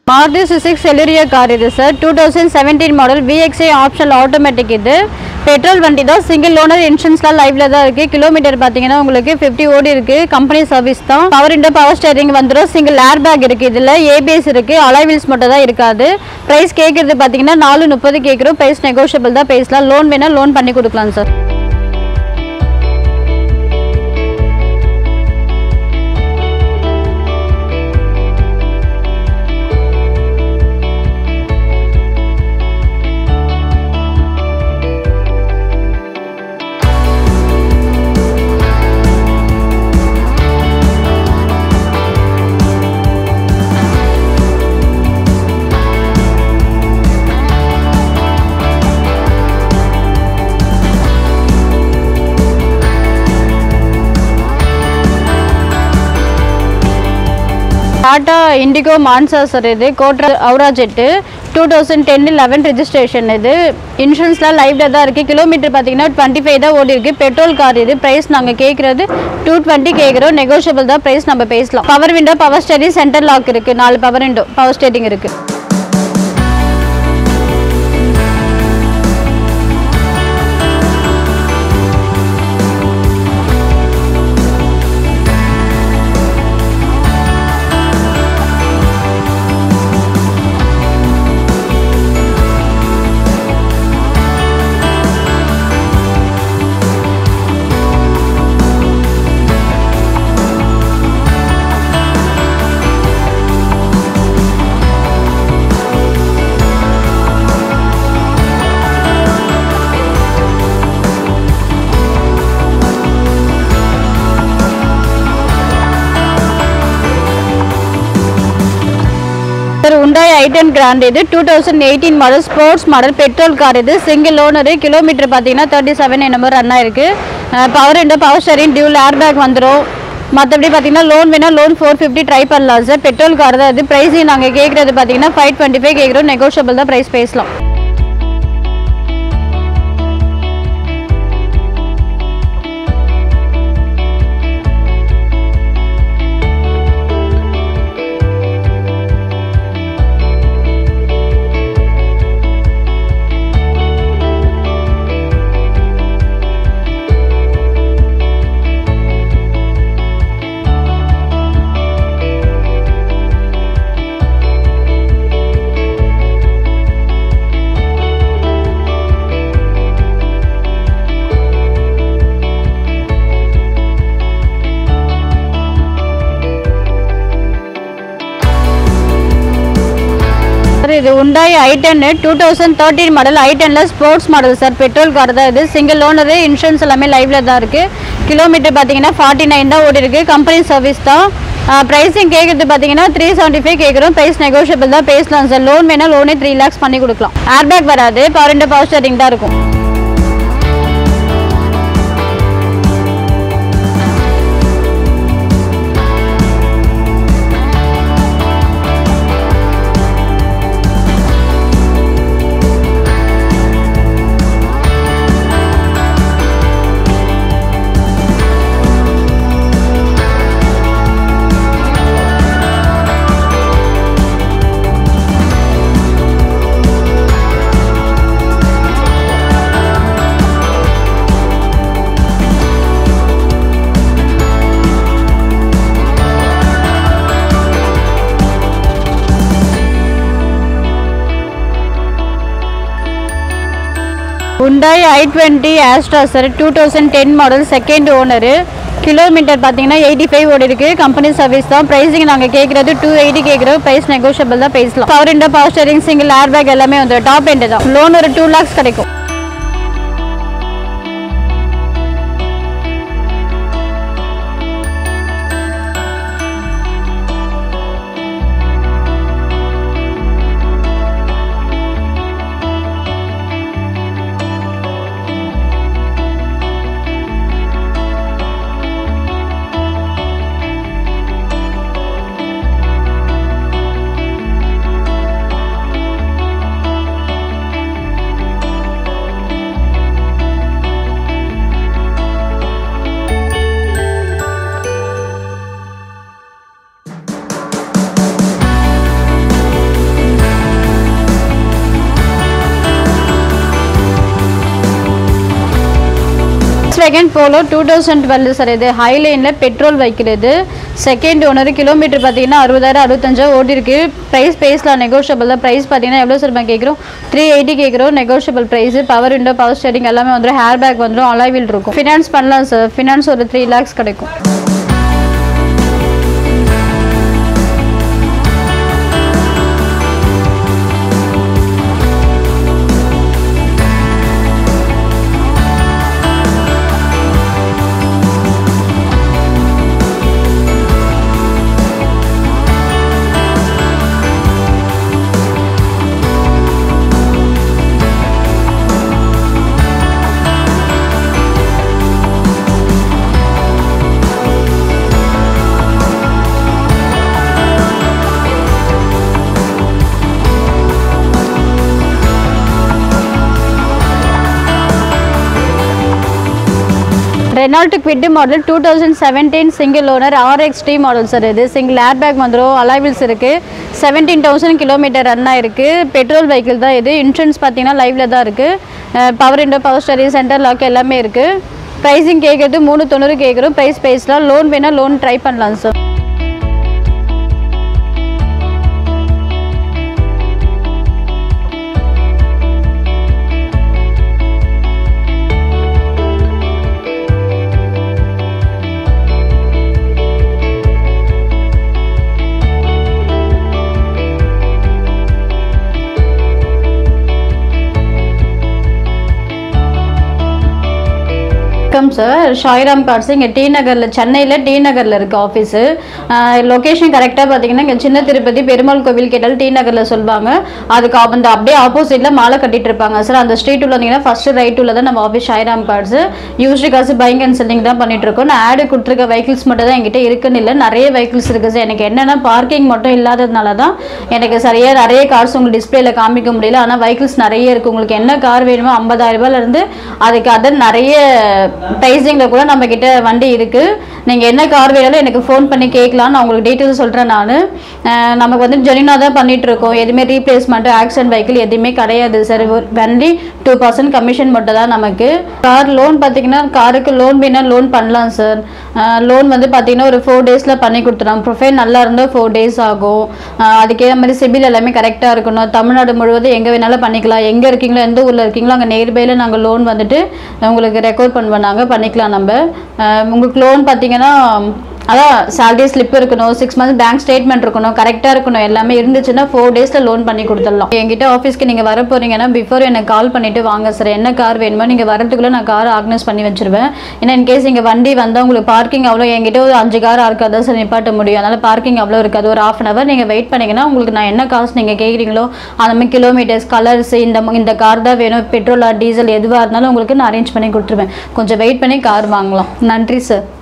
Maruti Suzuki Celerio car இது sir two thousand seventeen model VXI optional automatic இது petrol வண்டி தான் சிங்கிள் ஓனர் இன்சூரன்ஸ்லாம் லைவ்ல தான் இருக்குது கிலோமீட்டர் பார்த்தீங்கன்னா உங்களுக்கு ஃபிஃப்டி ஓடி இருக்குது கம்பெனி சர்வீஸ் தான் பவர் இண்டோ பவர் ஸ்டேரிங் வந்துடும் சிங்கிள் ஏர் பேக் இருக்குது இதில் ஏபிஎஸ் இருக்குது அலைவீல்ஸ் மட்டும் தான் இருக்காது ப்ரைஸ் கேட்குறது பார்த்தீங்கன்னா நாலு முப்பது கேட்குறோம் ப்ரைஸ் நெகோஷியபிள் தான் பேசலாம் லோன் வேணால் லோன் பண்ணி கொடுக்கலாம் sir Tata Indigo Manza sir இது கோட்ரா அவுரா ஜெட்டு two thousand ten eleven registration இது இன்சூரன்ஸ்லாம் லைவ்ல தான் இருக்குது கிலோமீட்டர் பார்த்தீங்கன்னா டுவெண்ட்டி ஃபைவ் தான் ஓடி இருக்கு பெட்ரோல் கார் இது ப்ரைஸ் நாங்கள் கேட்குறது டூ டுவெண்ட்டி கேட்குறோம் நெகோஷியபிள் தான் ப்ரைஸ் நம்ம பேசலாம் power window power steering centre lock இருக்குது நாலு பவர் விண்டோ பவர் ஸ்டேரிங் இருக்குது sir Hyundai I ten grand இது two thousand eighteen model sports model petrol car இது சிங்கிள் ஓனரு கிலோமீட்டர் பார்த்தீங்கன்னா தேர்ட்டி செவன் என்னமோ ரன் ஆயிருக்கு பவர் ரெண்டு power steering dual air bag வந்துடும் மற்றபடி பார்த்தீங்கன்னா லோன் வேணால் லோன் ஃபோர் ஃபிஃப்டி ட்ரை பண்ணலாம் சார் பெட்ரோல் கார் தான் இது ப்ரைஸையும் நாங்கள் கேட்குறது பார்த்தீங்கன்னா ஃபைவ் டுவெண்ட்டி ஃபைவ் கேட்குறோம் நெகோஷியபிள் தான் ப்ரைஸ் பேசலாம் சார் இது உண்டாய் ஐ டென்னு two thousand thirteen model I டெனில் sports model sir petrol car தான் இது சிங்கிள் ஓனரு இன்சூரன்ஸ் எல்லாமே லைவ்ல தான் இருக்குது கிலோமீட்டர் பார்த்தீங்கன்னா ஃபார்ட்டி நைன் தான் ஓடி இருக்கு கம்பெனி சர்வீஸ் தான் ப்ரைஸிங் கேட்குறது பார்த்தீங்கன்னா த்ரீ செவன்ட்டி ஃபைவ் கேட்குறோம் ப்ரைஸ் நெகோஷியபிள் தான் பேசலாம் சார் லோன் வேணால் லோனே த்ரீ லேக்ஸ் பண்ணி கொடுக்கலாம் ஏர் பேக் வராது பவர் ரெண்டு பவர் ஸ்டேரிங் தான் இருக்கும் Hyundai I twenty Asta sir two thousand ten model second owner kilometre பார்த்தீங்கன்னா எயிட்டி ஃபைவ் ஓடி இருக்கு கம்பெனி சர்வீஸ் தான் ப்ரைஸிங் நாங்கள் கேட்குறது டூ எயிட்டி கேட்குறோம் ப்ரைஸ் நெகோஷியபிள் தான் பேசலாம் power window power steering single air bag எல்லாமே வந்து டாப் எண்டு தான் லோன் ஒரு டூ லேக்ஸ் கிடைக்கும் Volkswagen Polo two thousand twelve sir இது ஹைலைனில் பெட்ரோல் வெஹிக்கிள் இது செகண்ட் ஓனர் கிலோமீட்டர் பார்த்தீங்கன்னா அறுபதாயிரம் அறுபத்தஞ்சா ஓடி இருக்கு ப்ரைஸ் பேசலாம் நெகோஷியபிள் தான் ப்ரைஸ் பார்த்தீங்கன்னா எவ்வளோ சார் நம்ம கேட்குறோம் த்ரீ எயிட்டி கேட்குறோம் negotiable price power window power steering எல்லாமே வந்துடும் ஹேர் பேக் வந்துடும் அலாவில் இருக்கும் ஃபினான்ஸ் பண்ணலாம் சார் ஃபினான்ஸ் ஒரு த்ரீ லேக்ஸ் கிடைக்கும் Renault Kwid model two thousand seventeen single owner RX T model sir இது சிங்கிள் ஏர் பேக் வந்துடும் அலாவில்ஸ் இருக்குது செவன்டீன் தௌசண்ட் கிலோமீட்டர் ரன் ஆயிருக்கு பெட்ரோல் வெஹிக்கிள் தான் இது இன்சூரன்ஸ் பார்த்தீங்கன்னா லைவ்ல தான் இருக்குது power window power steering centre lock எல்லாமே இருக்குது ப்ரைஸிங் கேட்குறது மூணு தொண்ணூறு கேட்குறோம் ப்ரைஸ் பேசலாம் லோன் வேணால் லோன் ட்ரை பண்ணலாம் சார் வணக்கம் சார் ஷாய்ராம் கார்ஸ் இங்கே டி நகரில் சென்னையில் டி நகரில் இருக்குது ஆஃபீஸு லொக்கேஷன் கரெக்டாக பார்த்தீங்கன்னா இங்கே சின்ன திருப்பதி பெருமாள் கோவில் கேட்டால் டி நகரில் சொல்லுவாங்க அதுக்கு அந்த அப்படியே ஆப்போசிட்டில் மாலை கட்டிட்டு இருப்பாங்க சார் அந்த ஸ்ட்ரீட் உள்ள வந்தீங்கன்னா ஃபஸ்ட்டு ரைட் உள்ள தான் நம்ம office Sairam cars used cars bike and selling தான் பண்ணிட்டு இருக்கோம் நான் ஆடு கொடுத்துருக்க வெஹிக்கிள்ஸ் மட்டும் தான் என்கிட்ட இருக்குன்னு இல்லை நிறைய வெஹிக்கிள்ஸ் இருக்குது சார் எனக்கு என்னென்னா பார்க்கிங் மட்டும் இல்லாததுனால தான் எனக்கு சரியாக நிறைய கார்ஸ் உங்களுக்கு டிஸ்பிளேல காமிக்க முடியல ஆனால் வெஹிக்கிள்ஸ் நிறைய இருக்குது உங்களுக்கு என்ன கார் வேணுமோ ஐம்பதாயிரம் ரூபாயிலேருந்து அதுக்கு அதர் நிறைய ப்ரைஸிங்கில் கூட நம்ம கிட்ட வண்டி இருக்குது நீங்கள் என்ன கார் வேணாலும் எனக்கு ஃபோன் பண்ணி கேட்கலாம் நான் உங்களுக்கு டீட்டெயில்ஸ் சொல்கிறேன் நான் நமக்கு வந்து ஜெனினாக தான் பண்ணிட்டு இருக்கோம் எதுவுமே ரீப்ளேஸ்மெண்ட் ஆக்சிடென்ட் வெஹிக்கிள் எதுவுமே கிடையாது சார் வண்டி டூ பர்சன்ட் கமிஷன் மட்டும் தான் நமக்கு கார் லோன் பார்த்தீங்கன்னா காருக்கு லோன் வேணா லோன் பண்ணலாம் சார் லோன் வந்து பார்த்தீங்கன்னா ஒரு ஃபோர் டேஸில் பண்ணி கொடுத்துருவோம் ப்ரொஃபைல் நல்லா இருந்தால் ஃபோர் டேஸ் ஆகும் அஹ் அதுக்கேற்ற மாதிரி சிபில் எல்லாமே கரெக்டாக இருக்கணும் தமிழ்நாடு முழுவதும் எங்கே வேணாலும் பண்ணிக்கலாம் எங்கே இருக்கீங்களோ எந்த ஊரில் இருக்கீங்களோ அங்கே நியர்பையில் நாங்கள் லோன் வந்துட்டு உங்களுக்கு ரெக்கார்ட் பண்ணுவோம் நாங்கள் பண்ணிக்கலாம் நம்ம அஹ் உங்களுக்கு லோன் பார்த்தீங்கன்னா அதான் சேலரி ஸ்லிப் இருக்கணும் சிக்ஸ் மந்த்ஸ் பேங்க் ஸ்டேட்மெண்ட் இருக்கணும் கரெக்டாக இருக்கணும் எல்லாமே இருந்துச்சுன்னா ஃபோர் டேஸில் லோன் பண்ணி கொடுத்துடலாம் என்கிட்ட ஆஃபீஸ்க்கு நீங்கள் வர போறீங்கன்னா பிஃபோர் எனக்கு கால் பண்ணிட்டு வாங்க சார் என்ன கார் வேணுமோ நீங்கள் வரதுக்குள்ளே நான் கார் ஆர்கனைஸ் பண்ணி வச்சிருவேன் ஏன்னா இன்கேஸ் இங்கே வண்டி வந்தால் உங்களுக்கு பார்க்கிங் அவ்வளோ என்கிட்ட ஒரு அஞ்சு கார் ஆறு தான் சார் நிப்பாட்ட முடியும் அதனால் பார்க்கிங் அவ்வளோ இருக்காது ஒரு ஆஃப் அன் ஹவர் நீங்கள் வெயிட் பண்ணீங்கன்னா உங்களுக்கு நான் என்ன காசு நீங்கள் கேட்குறீங்களோ அந்த மாதிரி கிலோமீட்டர்ஸ் கலர்ஸ் இந்த ம- இந்த கார் தான் வேணும் பெட்ரோலா டீசல் எதுவாக இருந்தாலும் உங்களுக்கு நான் அரேஞ்ச் பண்ணி கொடுத்துருவேன் கொஞ்சம் வெயிட் பண்ணி கார் வாங்கலாம் நன்றி சார்